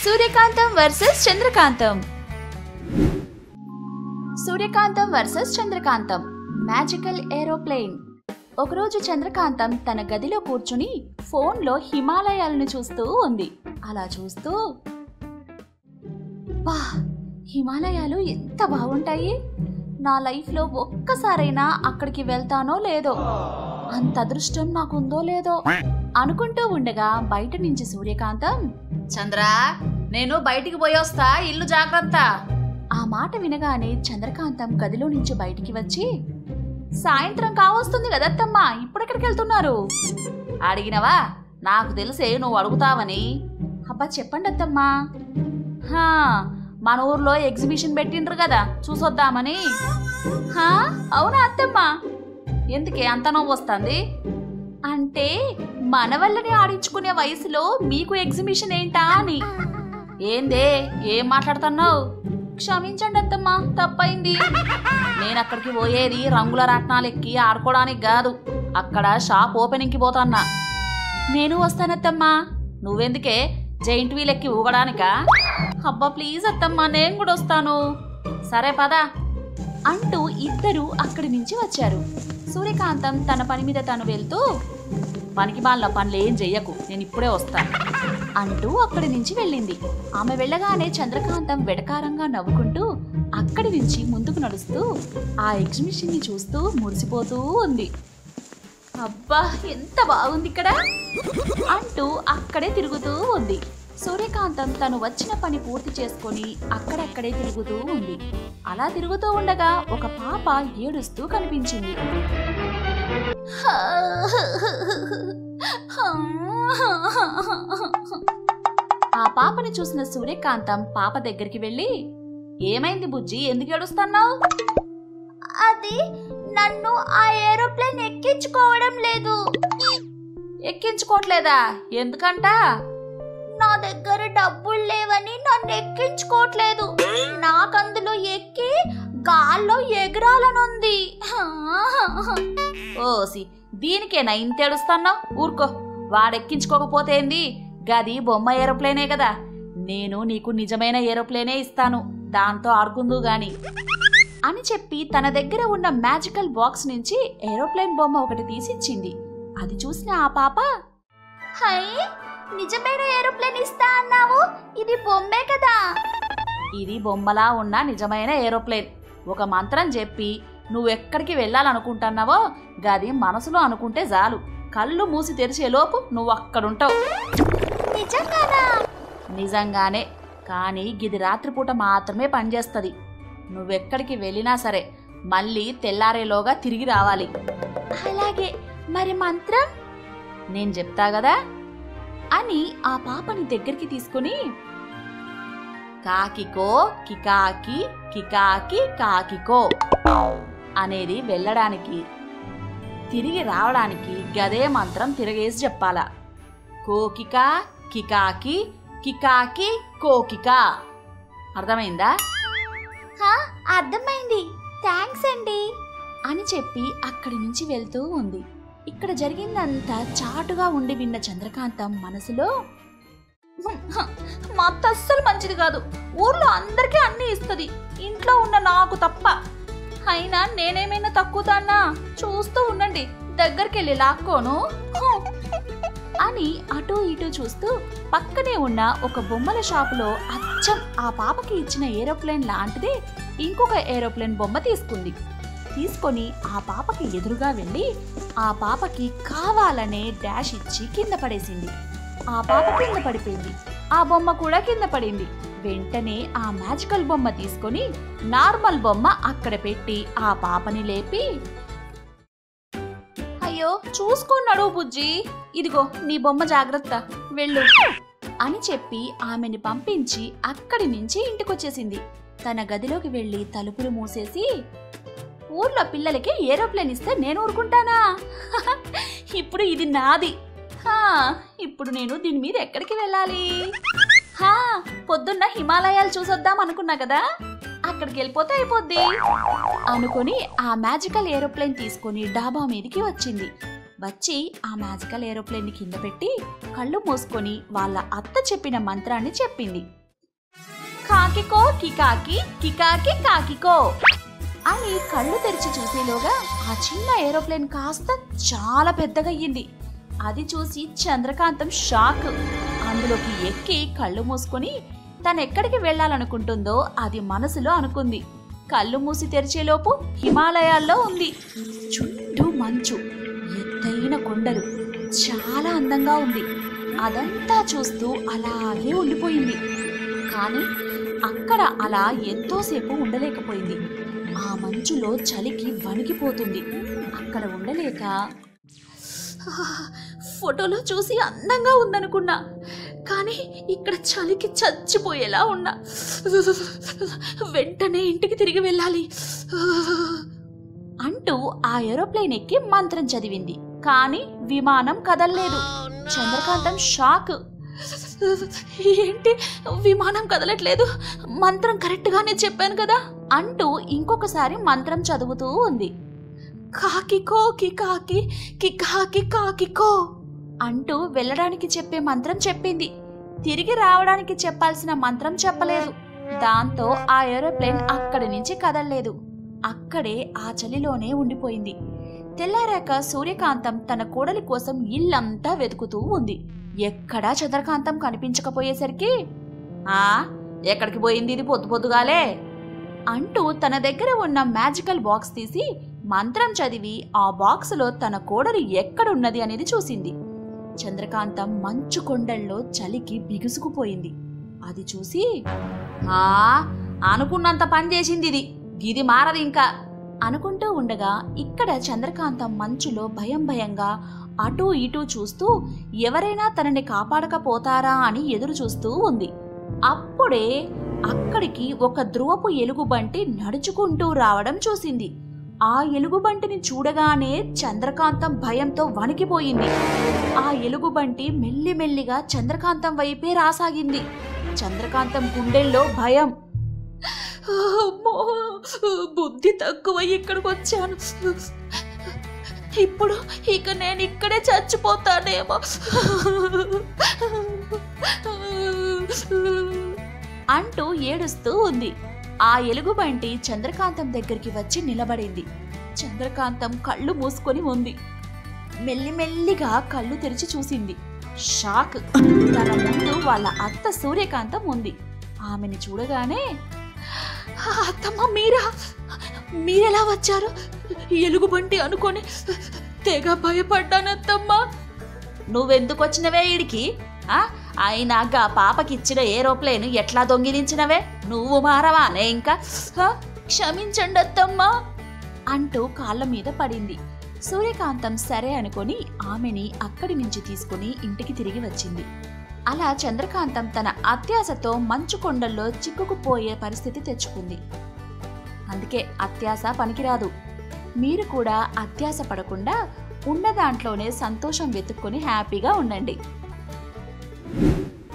సూర్యకాంతం versus Chandrakantham Suryakantham versus Chandrakantham magical aeroplane ఒకరోజు చంద్రకాంతం తన గదిలో కూర్చుని ఫోన్లో హిమాలయాలను చూస్తూ ఉంది అలా చూస్తూ బా హిమాలయాలు ఎంత బాగుంటాయి నా లైఫ్లో ఒక్కసారైనా అక్కడికి వెళ్తానో లేదో అంత అదృష్టం నాకుందో లేదో అనుకుంటూ ఉండగా బయట నుంచి సూర్యకాంతం చంద్ర నేను బయటికి పోయొస్తా ఇల్లు జాగ్రత్త ఆ మాట వినగానే చంద్రకాంతం గదిలో నుంచి బయటికి వచ్చి సాయంత్రం కావస్తుంది కదత్తమ్మా ఇప్పుడెక్కడికి వెళ్తున్నారు అడిగినవా నాకు తెలిసే నువ్వు అడుగుతావని అబ్బా చెప్పండి అత్తమ్మా హా మన ఊర్లో ఎగ్జిబిషన్ పెట్టిండ్రు కదా చూసొద్దామని హా అవునా అత్తమ్మా ఎందుకే అంత నవ్వు వస్తుంది అంటే మన వల్లని ఆడించుకునే వయసులో మీకు ఎగ్జిబిషన్ ఏంటా అని ఏందే ఏం మాట్లాడుతున్నావు క్షమించండి అత్తమ్మా తప్పైంది నేను అక్కడికి పోయేది రంగుల రాట్నాలు ఎక్కి ఆడుకోవడానికి కాదు అక్కడ షాప్ ఓపెనింగ్కి పోతాన్నా నేను వస్తానత్తమ్మా నువ్వెందుకే జైంట్ వీల్ ఎక్కి ఊగడానికా అబ్బా ప్లీజ్ అత్తమ్మా నేను కూడా వస్తాను సరే పదా అంటూ ఇద్దరు అక్కడి నుంచి వచ్చారు సూర్యకాంతం తన పని మీద తను వెళ్తూ పనికి వాళ్ళ పనులు ఏం చెయ్యకు నేను ఇప్పుడే వస్తా అంటూ అక్కడి నుంచి వెళ్ళింది ఆమె వెళ్ళగానే చంద్రకాంతం వెటకారంగా నవ్వుకుంటూ అక్కడి నుంచి ముందుకు నడుస్తూ ఆ ఎగ్జిబిషన్ ని చూస్తూ మురిసిపోతూ ఉంది అబ్బా ఎంత బాగుంది ఇక్కడ అంటూ అక్కడే తిరుగుతూ ఉంది సూర్యకాంతం తను వచ్చిన పని పూర్తి చేసుకొని అక్కడక్కడే తిరుగుతూ ఉంది అలా తిరుగుతూ ఉండగా ఒక పాప ఏడుస్తూ కనిపించింది ఆ పాపని చూసిన సూర్యకాంతం పాప దగ్గరికి వెళ్ళి ఏమైంది బుజ్జి ఎందుకు ఏడుస్తున్నావు అది నన్ను ఆ ఏరోప్లేన్ ఎక్కించుకోవడం లేదు ఎక్కించుకోవట్లేదా ఎందుకంట నా దగ్గర డబ్బులు లేవని నన్ను ఎక్కించుకోవట్లేదు నాకందులో ఎక్కి గాల్లో ఎగరాలనుంది ఓసి దీనికేనా ఇంత ఏడుస్తున్నావు ఊరుకో వాడెక్కించుకోకపోతే ఏంది గది బొమ్మ ఏరోప్లేనే కదా నేను నీకు నిజమైన ఏరోప్లేనే ఇస్తాను దాంతో ఆడుకుందు గాని అని చెప్పి తన దగ్గర ఉన్న మ్యాజికల్ బాక్స్ నుంచి ఏరోప్లేన్ బొమ్మ ఒకటి తీసిచ్చింది అది చూసిన ఆ పాప హై నిజమైన ఏరోప్లేన్ ఇస్తా అన్నావు ఇది బొమ్మే కదా ఇది బొమ్మలా ఉన్న నిజమైన ఏరోప్లేన్ ఒక మంత్రం చెప్పి నువ్వు ఎక్కడికి వెళ్ళాలనుకుంటున్నావో గది మనసులో అనుకుంటే చాలు కళ్ళు మూసి తెరిచేలోపు నువ్వు అక్కడుంటావు నిజంగానా నిజంగానే కానీ గిది రాత్రిపూట మాత్రమే పనిచేస్తుంది నువ్వెక్కడికి వెళ్ళినా సరే మళ్ళీ తెల్లారేలోగా తిరిగి రావాలి అలాగే మరి మంత్రం నేను చెప్తా కదా అని ఆ పాపని దగ్గరికి తీసుకుని కాకికో కికాకి కికాకి కాకికో అనేది వెళ్ళడానికి తిరిగి రావడానికి గదే మంత్రం తిరగేసి చెప్పాలా కోకిక కికాకి కికాకి కోకిక అర్థమైందా హా అర్థమైంది థ్యాంక్స్ అండి అని చెప్పి అక్కడి నుంచి వెళ్తూ ఉంది ఇక్కడ జరిగిందంతా చాటుగా ఉండి విన్న చంద్రకాంతం మనసులో మా అత్త అస్సలు మంచిది కాదు ఊర్లో అందరికీ అన్నీ ఇస్తుంది ఇంట్లో ఉన్న నాకు తప్ప అయినా నేనేమైనా తక్కువదాన్నా చూస్తూ ఉండండి దగ్గరికి వెళ్ళి లాక్కోను హు. అని అటూ ఇటూ చూస్తూ పక్కనే ఉన్న ఒక బొమ్మల షాపులో అచ్చం ఆ పాపకి ఇచ్చిన ఏరోప్లేన్ లాంటిదే ఇంకొక ఏరోప్లేన్ బొమ్మ తీసుకుంది తీసుకొని ఆ పాపకి ఎదురుగా వెళ్ళి ఆ పాపకి కావాలనే డాష్ ఇచ్చి కింద పడేసింది ఆ పాప కింద పడిపోయింది ఆ బొమ్మ కూడా కింద పడింది వెంటనే ఆ మ్యాజికల్ బొమ్మ తీసుకొని నార్మల్ బొమ్మ అక్కడ పెట్టి ఆ పాపని లేపి అయ్యో చూసుకున్నాడు బుజ్జి ఇదిగో నీ బొమ్మ జాగ్రత్త వెళ్ళు అని చెప్పి ఆమెని పంపించి అక్కడి నుంచి ఇంటికొచ్చేసింది తన గదిలోకి వెళ్ళి తలుపులు మూసేసి ఊర్లో పిల్లలకి ఏరోప్లేన్ ఇస్తే నేను ఊరుకుంటానా ఇప్పుడు ఇది నాది హా, ఇప్పుడు నేను దీని మీద ఎక్కడికి వెళ్ళాలి హా పొద్దున్న హిమాలయాలు చూసొద్దాం అనుకున్నా కదా అక్కడికి వెళ్ళిపోతే అయిపోద్ది అనుకొని ఆ మ్యాజికల్ ఏరోప్లేన్ తీసుకొని డాబా మీదకి వచ్చింది వచ్చి ఆ మ్యాజికల్ ఏరోప్లేన్ని కింద పెట్టి కళ్ళు మూసుకొని వాళ్ళ అత్త చెప్పిన మంత్రాన్ని చెప్పింది కాకికో కికాకి కికాకి కాకికో అని కళ్ళు తెరిచి చూసేలోగా ఆ చిన్న ఏరోప్లేన్ కాస్త చాలా పెద్దగా అయ్యింది అది చూసి చంద్రకాంతం షాక్ అందులోకి ఎక్కి కళ్ళు మూసుకొని తను ఎక్కడికి వెళ్ళాలనుకుంటుందో అది మనసులో అనుకుంది కళ్ళు మూసి తెరిచేలోపు హిమాలయాల్లో ఉంది చుట్టూ మంచు ఎత్తైన కొండలు చాలా అందంగా ఉంది అదంతా చూస్తూ అలాగే ఉండిపోయింది కానీ అక్కడ అలా ఎంతోసేపు ఉండలేకపోయింది ఆ మంచులో చలికి వణికిపోతుంది అక్కడ ఉండలేక ఫోటోలో చూసి అందంగా ఉందనుకున్నా కానీ ఇక్కడ చలికి చచ్చిపోయేలా ఉన్నా వెంటనే ఇంటికి తిరిగి వెళ్ళాలి అంటూ ఆ ఏరోప్లేన్ ఎక్కి మంత్రం చదివింది కానీ విమానం కదల్లేదు చంద్రకాంతం షాక్ ఏంటి విమానం కదలట్లేదు మంత్రం కరెక్ట్గానే చెప్పాను కదా అంటూ ఇంకొకసారి మంత్రం చదువుతూ ఉంది కాకికో కికాకి కికాకి కాకికో అంటూ వెళ్ళడానికి చెప్పే మంత్రం చెప్పింది తిరిగి రావడానికి చెప్పాల్సిన మంత్రం చెప్పలేదు దాంతో ఆ ఏరోప్లేన్ అక్కడి నుంచి కదల్లేదు అక్కడే ఆ చలిలోనే ఉండిపోయింది తెల్లారాక సూర్యకాంతం తన కోడలి కోసం ఇల్లంతా వెతుకుతూ ఉంది ఎక్కడా చంద్రకాంతం కనిపించకపోయేసరికి ఆ ఎక్కడికి పోయింది ఇది పొద్దు పొద్దుగాలే అంటూ తన దగ్గర ఉన్న మ్యాజికల్ బాక్స్ తీసి మంత్రం చదివి ఆ బాక్సులో తన కోడలు ఎక్కడున్నది అనేది చూసింది చంద్రకాంతం మంచు కొండల్లో చలికి బిగుసుకుపోయింది అది చూసి ఆ అనుకున్నంత పని చేసింది ఇది ఇది మారదు ఇంకా అనుకుంటూ ఉండగా ఇక్కడ చంద్రకాంతం మంచులో భయం భయంగా అటూ ఇటూ చూస్తూ ఎవరైనా తనని కాపాడకపోతారా అని ఎదురు చూస్తూ ఉంది అప్పుడే అక్కడికి ఒక ధ్రువపు ఎలుగుబంటి నడుచుకుంటూ రావడం చూసింది ఆ ఎలుగుబంటిని చూడగానే చంద్రకాంతం భయంతో వణికిపోయింది ఆ ఎలుగుబంటి మెల్లిమెల్లిగా చంద్రకాంతం వైపే రాసాగింది చంద్రకాంతం గుండెల్లో భయం అమ్మో, బుద్ధి తక్కువ ఇక్కడికి వచ్చాను ఇప్పుడు ఇక నేను ఇక్కడే చచ్చిపోతానేమో అంటూ ఏడుస్తూ ఉంది ఆ ఎలుగుబంటి చంద్రకాంతం దగ్గరికి వచ్చి నిలబడింది చంద్రకాంతం కళ్ళు మూసుకొని ఉంది మెల్లిమెల్లిగా కళ్ళు తెరిచి చూసింది షాక్ తన ముందు వాళ్ళ అత్త సూర్యకాంతం ఉంది ఆమెని చూడగానే "ఆ, అత్తమ్మ మీరా మీరెలా వచ్చారు ఎలుగుబంటి అనుకొని తెగ భయపడ్డానత్తమ్మా నువ్వెందుకు వచ్చినవే ఈడికి ఆ? అయినా గా పాపకిచ్చిన ఏరోప్లేన్ ఎట్లా దొంగిలించినవే నువ్వు మారవానే ఇంకా ఆ? క్షమించండి అత్తమ్మా అంటూ కాళ్ళ మీద పడింది సూర్యకాంతం సరే అనుకొని ఆమెని అక్కడి నుంచి తీసుకుని ఇంటికి తిరిగి వచ్చింది అలా చంద్రకాంతం తన అత్యాశతో మంచు కొండల్లో చిక్కుకుపోయే పరిస్థితి తెచ్చుకుంది అందుకే అత్యాశ పనికిరాదు మీరు కూడా అత్యాశ పడకుండా ఉన్న దాంట్లోనే సంతోషం వెతుక్కొని హ్యాపీగా ఉండండి